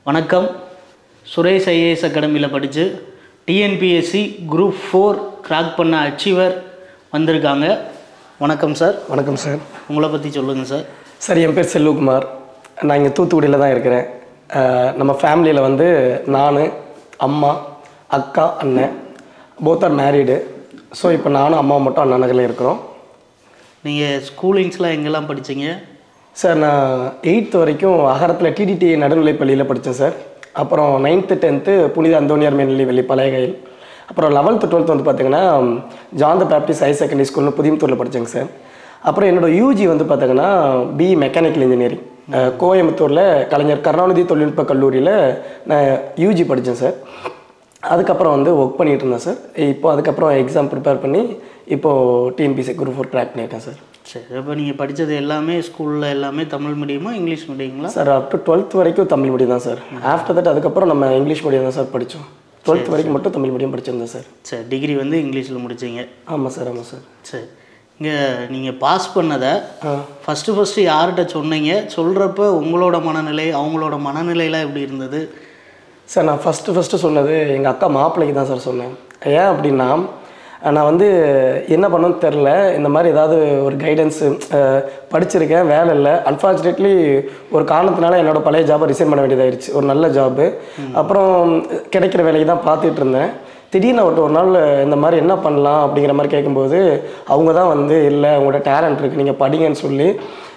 வணக்கம் சுரேஷ் ஐஏஎஸ் அகாடமியில் படித்து டிஎன்பிஎஸ்சி குரூப் ஃபோர் கிராக் பண்ண அச்சீவர் வந்திருக்காங்க வணக்கம் சார் வணக்கம் சார் உங்களை பற்றி சொல்லுங்கள் சார் சார் என் பேர் செல்வகுமார் நான் இங்கே தூத்துக்குடியில் தான் இருக்கிறேன் அஹ் நம்ம ஃபேமிலியில் வந்து நான் அம்மா அக்கா அண்ணன் போத் ஆர் மேரீடு ஸோ இப்போ நானும் அம்மா மட்டும் அண்ணா நகரில் இருக்கிறோம் நீங்கள் ஸ்கூலிங்ஸ்லாம் எங்கெல்லாம் படிச்சீங்க சார் நான் எயித்து வரைக்கும் அகரத்தில் டிடிடி நடுநிலைப் பள்ளியில் படித்தேன் சார் அப்புறம் நைன்த்து டென்த்து புனித அந்தோனியார் மேல்நிலைப்பள்ளி பழையகையில் அப்புறம் லெவல்த்து டுவெல்த்து வந்து பார்த்தீங்கன்னா John the Baptist higher secondary ஸ்கூல்னு புதியமுத்தூரில் படித்தேங்க சார் அப்புறம் என்னோட யூஜி வந்து பார்த்தீங்கன்னா பி மெக்கானிக்கல் இன்ஜினியரிங் கோயம்புத்தூரில் கலைஞர் கருணாநிதி தொழில்நுட்ப கல்லூரியில் நான் யூஜி படித்தேன் சார் அதுக்கப்புறம் வந்து ஒர்க் பண்ணிகிட்டு இருந்தேன் சார் இப்போ அதுக்கப்புறம் எக்ஸாம் ப்ரிப்பேர் பண்ணி இப்போது டிஎன்பிசி குரூப் ஃபோர் க்ராக் பண்ணியிருக்கேன் சார் சரி அப்போ நீங்கள் படித்தது எல்லாமே ஸ்கூலில் எல்லாமே தமிழ் மீடியமா இங்கிலீஷ் மீடியங்களா சார் அப் டு டுவெல்த் வரைக்கும் தமிழ் மீடியம் தான் சார் ஆஃப்டர் தட் அதுக்கப்புறம் நம்ம இங்கிலீஷ் மீடியம் தான் சார் படித்தோம் டுவெல்த் வரைக்கும் மட்டும் தமிழ் மீடியம் படிச்சிருந்தேன் சார் சரி டிகிரி வந்து இங்கிலீஷில் முடிச்சீங்க ஆமாம் சார் ஆமாம் சார் சரி இங்கே நீங்கள் பாஸ் பண்ணதை ஆ ஃபஸ்ட்டு ஃபஸ்ட்டு யார்கிட்ட சொன்னீங்க சொல்கிறப்ப உங்களோட மனநிலை அவங்களோட மனநிலையெல்லாம் எப்படி இருந்தது சார் நான் ஃபஸ்ட்டு ஃபஸ்ட்டு சொன்னது எங்கள் அக்கா மாப்பிள்ளைக்கு தான் சார் சொன்னேன் ஏன் அப்படின்னா நான் வந்து என்ன பண்ணணும்னு தெரில இந்த மாதிரி ஏதாவது ஒரு கைடன்ஸு படிச்சிருக்கேன் வேலை இல்லை அன்ஃபார்ச்சுனேட்லி ஒரு காரணத்தினால என்னோட பழைய ஜாபை ரிசைன் பண்ண வேண்டியதாயிருச்சு ஒரு நல்ல ஜாபு அப்புறம் கிடைக்கிற வேலைக்கு தான் பார்த்துட்டு இருந்தேன் திடீர்னு அவர்கிட்ட ஒரு நாள் இந்த மாதிரி என்ன பண்ணலாம் அப்படிங்கிற மாதிரி கேட்கும்போது அவங்க தான் வந்து இல்லை உங்களோட டேலண்ட் இருக்குது நீங்கள் படிங்கன்னு சொல்லி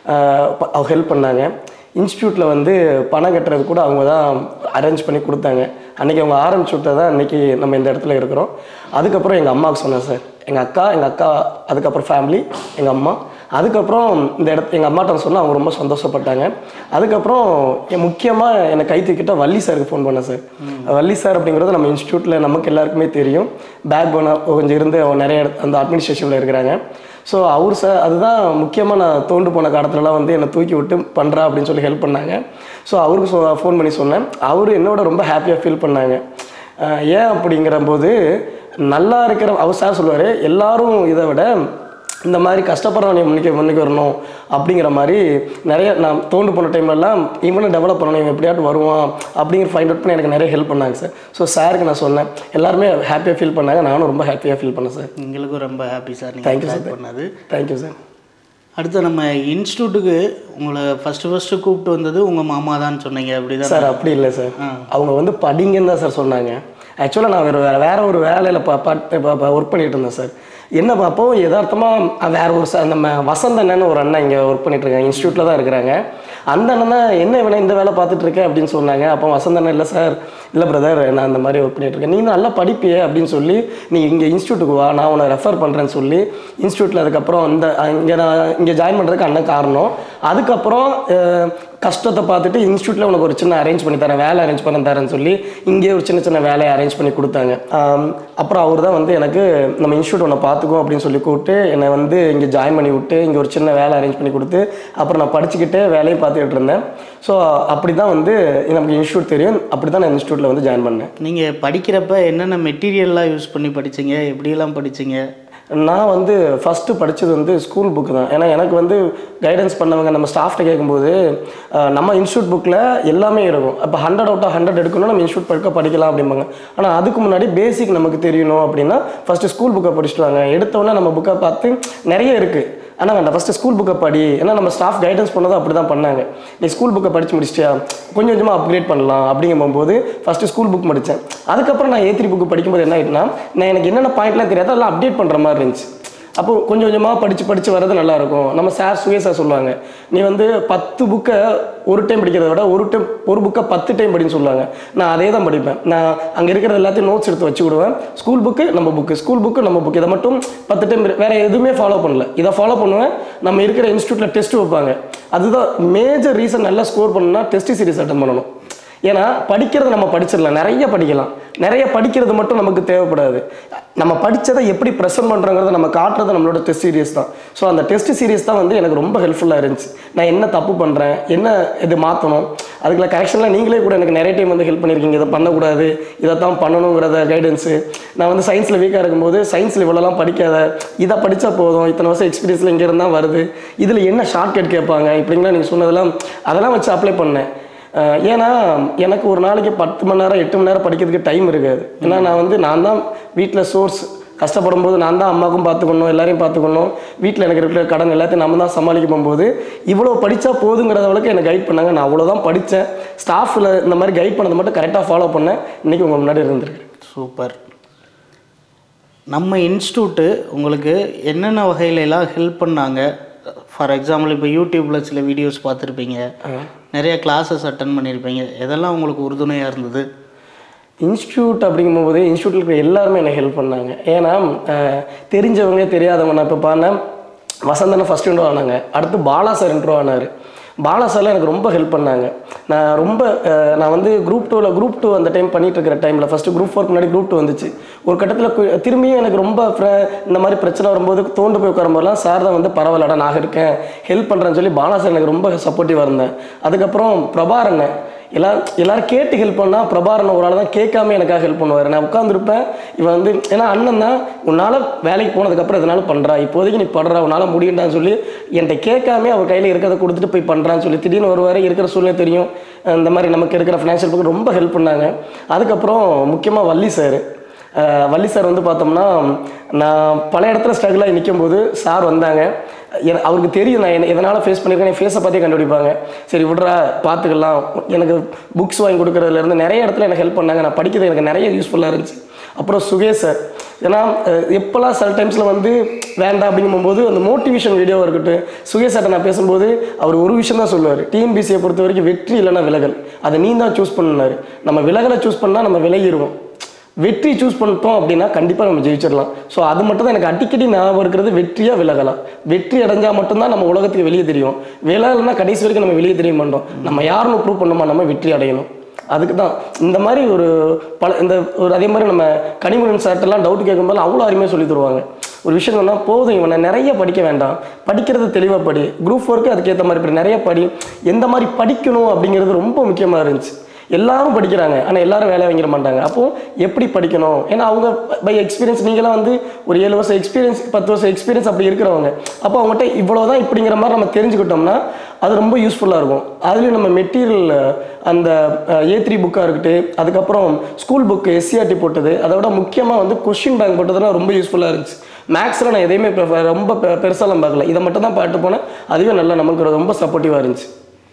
ஹெல்ப் பண்ணாங்க இன்ஸ்டியூட்டில் வந்து பணம் கட்டுறது கூட அவங்க தான் அரேஞ்ச் பண்ணி கொடுத்தாங்க அன்றைக்கி அவங்க ஆரம்பிச்சு விட்டது தான் இன்றைக்கி நம்ம இந்த இடத்துல இருக்கிறோம் அதுக்கப்புறம் எங்கள் அம்மாவுக்கு சொன்னேன் சார் எங்கள் அக்கா எங்கள் அக்கா அதுக்கப்புறம் ஃபேமிலி எங்கள் அம்மா அதுக்கப்புறம் இந்த இடத்து எங்கள் அம்மாட்ட சொன்னால் அவங்க ரொம்ப சந்தோஷப்பட்டாங்க அதுக்கப்புறம் என் முக்கியமாக என்னை கை தூக்கிட்ட வள்ளி சாருக்கு ஃபோன் பண்ணேன் சார் வள்ளி சார் அப்படிங்கிறது நம்ம இன்ஸ்டியூட்டில் நமக்கு எல்லாருக்குமே தெரியும் பேக் போனாக கொஞ்சம் இருந்து அவங்க நிறைய இடத்து அந்த அட்மினிஸ்ட்ரேஷனில் இருக்கிறாங்க ஸோ அவர் சார் அதுதான் முக்கியமாக நான் தோண்டு போன காலத்துலலாம் வந்து என்னை தூக்கி விட்டு பண்ணுறா அப்படின்னு சொல்லி ஹெல்ப் பண்ணாங்க ஸோ அவருக்கு சொ ஃபோன் பண்ணி சொன்னேன் அவர் என்னோட ரொம்ப ஹாப்பியாக ஃபீல் பண்ணாங்க அஹ் ஏன் அப்படிங்கிற போது நல்லா இருக்கிற அவர் சார் சொல்லுவார் எல்லாரும் இதை விட இந்த மாதிரி கஷ்டப்படுறவனை முன்னிக்க முன்னுக்கு வரணும் அப்படிங்கிற மாதிரி நிறைய நான் தோண்டு போன டைம்லலாம் இவனை டெவலப் பண்ணணும் இவன் எப்படியாட்டும் வருவான் அப்படிங்கிற ஃபைண்ட் அவுட் பண்ணி எனக்கு நிறைய ஹெல்ப் பண்ணாங்க சார் ஸோ சாருக்கு நான் சொன்னேன் எல்லாருமே ஹாப்பியாக ஃபீல் பண்ணாங்க நானும் ரொம்ப ஹாப்பியாக ஃபீல் பண்ணேன் சார் எங்களுக்கும் ரொம்ப ஹாப்பி சார் Thank நீங்கள் you, ட்ராக் sir. பண்ணது தேங்க்யூ சார் அடுத்து நம்ம இன்ஸ்டியூட்டுக்கு உங்களை ஃபஸ்ட்டு ஃபஸ்ட்டு கூப்பிட்டு வந்தது உங்கள் மாமா தான் சொன்னீங்க அப்படிதான் சார் அப்படி இல்லை சார் அவங்க வந்து படிங்கன்னு தான் சார் சொன்னாங்க ஆக்சுவலாக நான் வேறு வேறு வேற ஒரு வேலையில் பா ஒர்க் பண்ணிட்டு இருந்தேன் சார் என்ன பார்ப்போம் யதார்த்தமாக வேற ஒரு சார் நம்ம வசந்தண்ணன்னு ஒரு அண்ணன் இங்கே ஒர்க் பண்ணிட்டு இருக்காங்க இன்ஸ்டியூட்டில் தான் இருக்கிறாங்க அந்த அண்ணன் தான் என்ன வேணா இந்த வேலை பார்த்துட்டு இருக்கேன் அப்படின்னு சொன்னாங்க அப்போ வசந்தண்ணன் இல்லை சார் இல்லை பிரதர் நான் அந்த மாதிரி ஒர்க் பண்ணிட்டு இருக்கேன் நீ நல்லா படிப்பியே அப்படின்னு சொல்லி நீ இங்கே இன்ஸ்டியூட்டுக்கு வா நான் உன்னை ரெஃபர் பண்ணுறேன்னு சொல்லி இன்ஸ்டியூட்டில் அதுக்கப்புறம் இந்த இங்கே நான் இங்கே ஜாயின் பண்ணுறதுக்கு அண்ணன் காரணம் அதுக்கப்புறம் அஹ், கஷ்டத்தை பார்த்துட்டு இன்ஸ்டியூட்டில் உனக்கு ஒரு சின்ன அரேஞ்ச் பண்ணி தரேன் வேலை அரேஞ்ச் பண்ணி தரேன்னு சொல்லி இங்கே ஒரு சின்ன சின்ன வேலையை அரேஞ்ச் பண்ணி கொடுத்தாங்க ஆம், அப்புறம் அவர் தான் வந்து எனக்கு நம்ம இன்ஸ்டியூட் உன்னை பார்த்துக்கோ அப்படின்னு சொல்லி கூப்பிட்டு என்னை வந்து இங்கே ஜாயின் பண்ணி விட்டு இங்கே ஒரு சின்ன வேலை அரேஞ்ச் பண்ணி கொடுத்து அப்புறம் நான் படிச்சுக்கிட்டே வேலையும் பார்த்துக்கிட்டு இருந்தேன் ஸோ அப்படி தான் வந்து நமக்கு இன்ஸ்டியூட் தெரியும் அப்படி தான் நான் இன்ஸ்டியூட்டில் வந்து ஜாயின் பண்ணேன் நீங்கள் படிக்கிறப்ப என்னென்ன மெட்டீரியல்லாம் யூஸ் பண்ணி படிச்சீங்க எப்படியெல்லாம் படிச்சீங்க நான் வந்து ஃபஸ்ட்டு படித்தது வந்து ஸ்கூல் புக்கு தான் ஏன்னா எனக்கு வந்து கைடன்ஸ் பண்ணவங்க நம்ம ஸ்டாஃப்ட்ட கேட்கும்போது அஹ், நம்ம இன்ஸ்டியூட் புக்கில் எல்லாமே இருக்கும் அப்போ ஹண்ட்ரட் அவுட் ஆஃப் ஹண்ட்ரட் எடுக்கணும் நம்ம இன்ஸ்டியூட் படிக்க படிக்கலாம் அப்படிம்பாங்க ஆனால் அதுக்கு முன்னாடி பேசிக் நமக்கு தெரியணும் அப்படின்னா ஃபஸ்ட்டு ஸ்கூல் புக்கை படிச்சுட்டு வாங்க எடுத்தோடனே நம்ம புக்கை பார்த்து நிறைய இருக்குது ஆனால் வேண்டாம் ஃபஸ்ட்டு ஸ்கூல் புக்கை படி ஏன்னா நம்ம ஸ்டாஃப் கைடன்ஸ் பண்ணதும் அப்படி தான் பண்ணாங்க நீ ஸ்கூல் புக்கை படித்து முடிச்சிட்டியா கொஞ்சம் கொஞ்சமாக அப்கிரேட் பண்ணலாம் அப்படிங்கும்போது ஃபஸ்ட்டு ஸ்கூல் புக் படித்தேன் அதுக்கப்புறம் நான் ஏ த்ரீ புக்கு படிக்கும்போது என்ன ஆயிட்டுனா நான் எனக்கு என்னென்ன பாயிண்ட்லாம் தெரியாதோ அதெல்லாம் அப்டேட் பண்ணுற மாதிரி இருந்துச்சு அப்போ கொஞ்சம் கொஞ்சமாக படித்து படித்து வர்றது நல்லாயிருக்கும் நம்ம சார் சுய சார் சொல்லுவாங்க நீ வந்து பத்து புக்கை ஒரு டைம் படிக்கிறத விட ஒரு டைம் ஒரு புக்கை பத்து டைம் படின்னு சொல்லுவாங்க நான் அதே தான் படிப்பேன் நான் அங்கே இருக்கிறது எல்லாத்தையும் நோட்ஸ் எடுத்து வச்சு விடுவேன் ஸ்கூல் புக்கு நம்ம புக்கு ஸ்கூல் புக்கு நம்ம புக்கு இதை மட்டும் பத்து டைம் வேற எதுவுமே ஃபாலோ பண்ணல இதை ஃபாலோ பண்ணுவேன் நம்ம இருக்கிற இன்ஸ்டியூட்டில் டெஸ்ட் வைப்பாங்க அதுதான் மேஜர் ரீசன் நல்லா ஸ்கோர் பண்ணணும்னா டெஸ்ட் சீரிஸ் அட்டன் பண்ணணும் ஏன்னா படிக்கிறது நம்ம படிச்சிடலாம் நிறைய படிக்கலாம் நிறைய படிக்கிறது மட்டும் நமக்கு தேவைப்படாது நம்ம படித்ததை எப்படி ப்ரெசென்ட் பண்ணுறோங்கிறத நம்ம காட்டுறது நம்மளோட டெஸ்ட் சீரியஸ் தான் ஸோ அந்த டெஸ்ட் சீரியஸ் தான் வந்து எனக்கு ரொம்ப ஹெல்ப்ஃபுல்லாக இருந்துச்சு நான் என்ன தப்பு பண்ணுறேன் என்ன இது மாற்றணும் அதுக்குள்ள கரெக்ஷன்லாம் நீங்களே கூட எனக்கு நிறைய டைம் வந்து ஹெல்ப் பண்ணியிருக்கீங்க இதை பண்ணக்கூடாது இதை தான் பண்ணணுங்கிறத கைடன்ஸு நான் வந்து சயின்ஸில் வீக்காக இருக்கும்போது சயின்ஸில் இவ்வளோலாம் படிக்காத இதை படித்தா போதும் இத்தனை வருஷம் எக்ஸ்பீரியன்ஸில் இங்கே இருந்தால் வருது இதில் என்ன ஷார்ட்கட் கேட்பாங்க இப்படிங்கலாம் நீங்கள் சொன்னதெல்லாம் அதெல்லாம் வச்சு அப்ளை பண்ணேன் அஹ் ஏன்னா எனக்கு ஒரு நாளைக்கு பத்து மணி நேரம் எட்டு மணி நேரம் படிக்கிறதுக்கு டைம் இருக்காது ஏன்னா நான் வந்து நான் தான் வீட்டில் சோர்ஸ் கஷ்டப்படும் போது நான் தான் அம்மாவுக்கும் பார்த்துக்கணும் எல்லாரையும் பார்த்துக்கணும் வீட்டில் எனக்கு இருக்கிற கடன் எல்லாத்தையும் நம்ம தான் சமாளிக்க போகும்போது இவ்வளோ படித்தா போதுங்கிறத அளவுக்கு என்னை கைட் பண்ணாங்க நான் அவ்வளோதான் படித்தேன் ஸ்டாஃபில் இந்த மாதிரி கைட் பண்ணதை மட்டும் கரெக்டாக ஃபாலோ பண்ணேன் இன்றைக்கி உங்கள் முன்னாடி இருந்திருக்கு சூப்பர் நம்ம இன்ஸ்டியூட்டு உங்களுக்கு என்னென்ன வகையில எல்லாம் ஹெல்ப் பண்ணாங்க ஃபார் எக்ஸாம்பிள் இப்போ யூடியூப்பில் சில வீடியோஸ் பார்த்துருப்பீங்க நிறைய கிளாஸஸ் அட்டன் பண்ணியிருப்பீங்க எதெல்லாம் உங்களுக்கு உறுதுணையாக இருந்தது இன்ஸ்டியூட் அப்படிங்கும்போது இன்ஸ்டியூட்டில் இருக்கிற எல்லாருமே எனக்கு ஹெல்ப் பண்ணாங்க ஏன்னா அஹ், தெரிஞ்சவங்க தெரியாதவங்க நான் இப்போ பாருங்க வசந்தனை ஃபஸ்ட் இன்ட்ரோ ஆனாங்க அடுத்து பாலா சார் இன்ட்ரோ ஆனார் பாலா சார்லாம் எனக்கு ரொம்ப ஹெல்ப் பண்ணாங்க நான் ரொம்ப அஹ், நான் வந்து குரூப் டூவில் குரூப் டூ அந்த டைம் பண்ணிட்டு இருக்கிற டைமில் ஃபஸ்ட்டு குரூப் ஃபோர் முன்னாடி குரூப் டூ வந்துச்சு ஒரு கட்டத்தில் திரும்பியும் எனக்கு ரொம்ப fr- இந்த மாதிரி பிரச்சனை வரும்போது தோண்டு போய் உட்காரும்போதெல்லாம் சார் தான் வந்து பரவாயில்லடா நான் இருக்கேன் ஹெல்ப் பண்ணுறேன்னு சொல்லி பாலா சார் எனக்கு ரொம்ப சப்போர்ட்டிவாக இருந்தேன் அதுக்கப்புறம் பிரபாரண்ணன் எல்லாரும் எல்லாரும் கேட்டு ஹெல்ப் பண்ணால் பிரபாரன் ஒரு ஆள் தான் கேட்காம எனக்காக ஹெல்ப் பண்ணுவார் நான் உட்காந்துருப்பேன் இவன் வந்து ஏன்னா அண்ணன் தான் உன்னால் வேலைக்கு போனதுக்கப்புறம் எதனால பண்ணுறா இப்போதைக்கு நீ படுறா உன்னால் முடியுண்டான்னு சொல்லி என்கிட்ட கேட்காம அவர் கையில் இருக்கிறத கொடுத்துட்டு போய் பண்ணுறான்னு சொல்லி திடீர்னு வருவார் இருக்கிற சூழ்நிலை தெரியும் இந்த மாதிரி நமக்கு இருக்கிற ஃபினான்ஷியல் பக்கம் ரொம்ப ஹெல்ப் பண்ணாங்க அதுக்கப்புறம் முக்கியமாக வள்ளி சார் அஹ் வள்ளி சார் வந்து பார்த்தோம்னா நான் பல இடத்துல ஸ்ட்ரகிளாகி நிற்கும்போது சார் வந்தாங்க என- அவருக்கு தெரியும் நான் என்ன எதனால் ஃபேஸ் பண்ணியிருக்கேன் என் ஃபேஸை பார்த்தே கண்டுபிடிப்பாங்க சரி விட்றா பார்த்துக்கலாம் எனக்கு புக்ஸ் வாங்கி கொடுக்குறதுலேருந்து நிறைய இடத்துல எனக்கு ஹெல்ப் பண்ணாங்க நான் படிக்கிறது எனக்கு நிறைய யூஸ்ஃபுல்லாக இருந்துச்சு அப்புறம் சுகேஷ் சார் ஏன்னா அஹ், எப்போல்லாம் சில டைம்ஸில் வந்து வேண்டாம் அப்படிங்கும்போது அந்த மோட்டிவேஷன் வீடியோவாக இருக்கட்டும் சுகேஷ் சார்ட்ட நான் பேசும்போது அவர் ஒரு விஷயம் தான் சொல்லுவார் டிஎன்பிசியை பொறுத்த வரைக்கும் வெற்றி இல்லைன்னா விலகல் அதை நீ தான் சூஸ் பண்ணாரு நம்ம விலகலை சூஸ் பண்ணால் நம்ம விலகிடுவோம் வெற்றி சூஸ் பண்ணிட்டோம் அப்படின்னா கண்டிப்பாக நம்ம ஜெயிச்சிடலாம் ஸோ அது மட்டும் தான் எனக்கு அடிக்கடி ஞாபகம் இருக்கிறது வெற்றியாக விலகலாம் வெற்றி அடைஞ்சால் மட்டும்தான் நம்ம உலகத்துக்கு வெளியே தெரியும் விலகலைன்னா கடைசி வரைக்கும் நம்ம வெளியே தெரிய மாட்டோம் நம்ம யாருன்னு ப்ரூவ் பண்ணுமா நம்ம வெற்றி அடையணும் அதுக்கு தான் இந்த மாதிரி ஒரு பல இந்த ஒரு அதே மாதிரி நம்ம கனிமொழி சார்ட்டெல்லாம் டவுட் கேட்கும்போது அவ்வளோ அருமையாக சொல்லி தருவாங்க ஒரு விஷயம் சொன்னால் போதும் இவனை நிறைய படிக்க வேண்டாம் படிக்கிறது தெளிவாக படி குரூப் ஃபோருக்கு அதுக்கேற்ற மாதிரி படி நிறைய படி எந்த மாதிரி படிக்கணும் அப்படிங்கிறது ரொம்ப முக்கியமாக இருந்துச்சு எல்லாரும் படிக்கிறாங்க ஆனால் எல்லாரும் வேலை வாங்கிட மாட்டாங்க அப்போ எப்படி படிக்கணும் ஏன்னா அவங்க பை எக்ஸ்பீரியன்ஸ் நீங்களாம் வந்து ஒரு ஏழு வருஷம் எக்ஸ்பீரியன்ஸ் பத்து வருஷம் எக்ஸ்பீரியன்ஸ் அப்படி இருக்கிறவங்க அப்போ அவங்ககிட்ட இவ்வளோதான் இப்படிங்கிற மாதிரி நம்ம தெரிஞ்சுக்கிட்டோம்னா அது ரொம்ப யூஸ்ஃபுல்லாக இருக்கும் அதுலேயும் நம்ம மெட்டீரியல் அந்த ஏ த்ரீ புக்காக இருக்கட்டும் அதுக்கப்புறம் ஸ்கூல் புக்கு எஸ்சிஆர்டி போட்டது அதை விட முக்கியமாக வந்து கொஷின் பேங்க் போட்டதுலாம் ரொம்ப யூஸ்ஃபுல்லாக இருந்துச்சு மேக்ஸில் நான் எதையுமே prefer- ரொம்ப பெ- பெருசாலாம் பார்க்கல இதை மட்டும் தான் பாட்டு போனேன் அதுவே நல்லா நமக்கு ரொம்ப சப்போர்ட்டிவாக இருந்துச்சு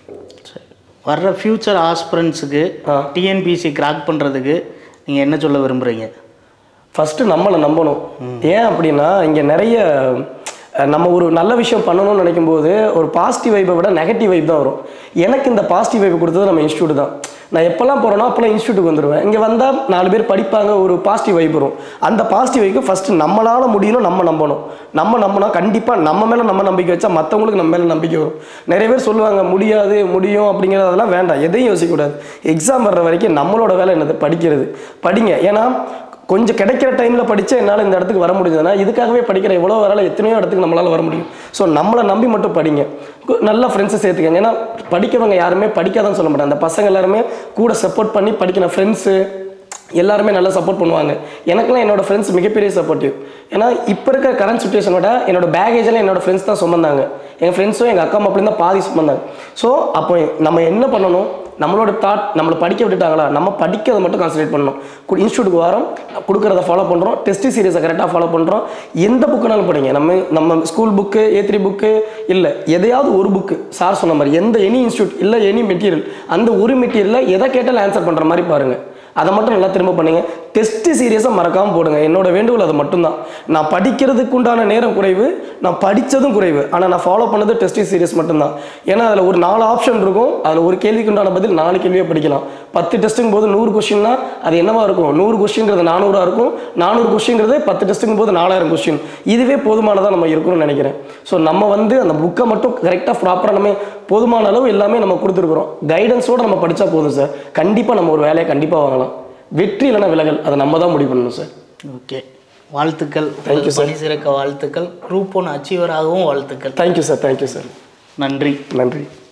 வர்ற ஃப்யூச்சர் ஆஸ்பிரண்ட்ஸுக்கு ஆ. டிஎன்பிசி கிராக் பண்ணுறதுக்கு நீங்கள் என்ன சொல்ல விரும்புகிறீங்க ஃபஸ்ட்டு நம்மளை நம்பணும் ஏன் அப்படின்னா இங்கே நிறைய அஹ், நம்ம ஒரு நல்ல விஷயம் பண்ணணும்னு நினைக்கும் போது ஒரு பாசிட்டிவ் வைப்பை விட நெகட்டிவ் வைப் தான் வரும் எனக்கு இந்த பாசிட்டிவ் வைப் கொடுத்தது நம்ம இன்ஸ்டியூட் தான் நான் எப்போல்லாம் போகிறேனோ அப்போல்லாம் இன்ஸ்டியூட்டுக்கு வந்துடுவேன் இங்கே வந்தால் நாலு பேர் படிப்பாங்க ஒரு பாசிட்டிவ் வைப் வரும் அந்த பாசிட்டிவ் வைக்கு ஃபஸ்ட்டு நம்மளால் முடியணும் நம்ம நம்பணும் நம்ம நம்பினா கண்டிப்பாக நம்ம மேலே நம்ம நம்பிக்கை வச்சா மற்றவங்களுக்கு நம்ம மேலே நம்பிக்கை வரும் நிறைய பேர் சொல்லுவாங்க முடியாது முடியும் அப்படிங்கிறதெல்லாம் வேண்டாம் எதையும் யோசிக்கக்கூடாது எக்ஸாம் வர்ற வரைக்கும் நம்மளோட வேலை என்னது படிக்கிறது படிங்க ஏன்னா கொஞ்சம் கிடைக்கிற டைமில் படித்தா என்னால் இந்த இடத்துக்கு வர முடிஞ்சதுன்னா இதுக்காகவே படிக்கிற எவ்வளோ வரல எத்தனையோ இடத்துக்கு நம்மளால் வர முடியும் ஸோ நம்மளை நம்பி மட்டும் படிங்க கு- நல்ல ஃப்ரெண்ட்ஸை சேர்த்துக்கங்க ஏன்னா படிக்கிறவங்க யாருமே படிக்காதான் சொல்ல மாட்டாங்க அந்த பசங்க எல்லாருமே கூட சப்போர்ட் பண்ணி படிக்கிற ஃப்ரெண்ட்ஸு எல்லாருமே நல்லா சப்போர்ட் பண்ணுவாங்க எனக்குலாம் என்னோட ஃப்ரெண்ட்ஸ் மிகப்பெரிய சப்போர்ட்டிவ் ஏன்னா இப்போ இருக்கிற கரண்ட் சுச்சுவேஷனோட என்னோட பேகேஜெல்லாம் என்னோட ஃப்ரெண்ட்ஸ் தான் சுமந்தாங்க எங்கள் ஃப்ரெண்ட்ஸும் எங்கள் அக்கா மாப்பிளையும் தான் பாதி சுமந்தாங்க ஸோ அப்போ நம்ம என்ன பண்ணணும் நம்மளோட தாட் நம்மளை படிக்க விட்டுட்டாங்களா நம்ம படிக்கிறத மட்டும் கான்சன்ட்ரேட் பண்ணணும் இன்ஸ்டியூட்டுக்கு வரோம் கொடுக்குறத ஃபாலோ பண்ணுறோம் டெஸ்ட் சீரியஸை கரெக்டாக ஃபாலோ பண்ணுறோம் எந்த புக்குனாலும் படிங்க நம்ம நம்ம school book A three book இல்லை எதையாவது ஒரு புக்கு சார் சொன்ன மாதிரி எந்த எனி இன்ஸ்டியூட் இல்லை எனி மெட்டீரியல் அந்த ஒரு மெட்டீரியலில் எதை கேட்டாலும் ஆன்சர் பண்ணுற மாதிரி பாருங்கள் அதை மட்டும் நல்லா திரும்ப பண்ணுங்க டெஸ்ட் சீரியஸாக மறக்காமல் போடுங்க என்னோட வேண்டுகோள் அது மட்டும்தான் நான் படிக்கிறதுக்கு உண்டான நேரம் குறைவு நான் படித்ததும் குறைவு ஆனால் நான் ஃபாலோ பண்ணது டெஸ்ட் சீரியஸ் மட்டும்தான் ஏன்னா அதில் ஒரு நாலு ஆப்ஷன் இருக்கும் அதில் ஒரு கேள்விக்கு உண்டான பதில் நாலு கேள்வியாக படிக்கலாம் பத்து டெஸ்ட்டுங்கும் போது நூறு கொஸ்டின்னா அது என்னவா இருக்கும் நூறு கொஸ்டின்றது நானூறாக இருக்கும் நானூறு கொஸ்டின்றது பத்து டெஸ்ட்டுங்கும் போது நாலாயிரம் கொஸ்டின் இதுவே போதுமானதாக நம்ம இருக்கணும்னு நினைக்கிறேன் ஸோ நம்ம வந்து அந்த புக்கை மட்டும் கரெக்டாக ப்ராப்பராக நம்ம போதுமான அளவு எல்லாமே நம்ம கொடுத்துருக்குறோம் கைடன்ஸோடு நம்ம படித்தா போதும் சார் கண்டிப்பாக நம்ம ஒரு வேலையை கண்டிப்பாக வாங்கலாம் வெற்றி இல்லைன்னா விலகல் அதை நம்ம தான் முடிவு பண்ணணும் சார் ஓகே வாழ்த்துக்கள் உங்களுக்கு பணி சிறக்க வாழ்த்துக்கள் குரூப் ஒன் அச்சீவராகவும் வாழ்த்துக்கள் தேங்க்யூ சார் தேங்க்யூ சார் நன்றி நன்றி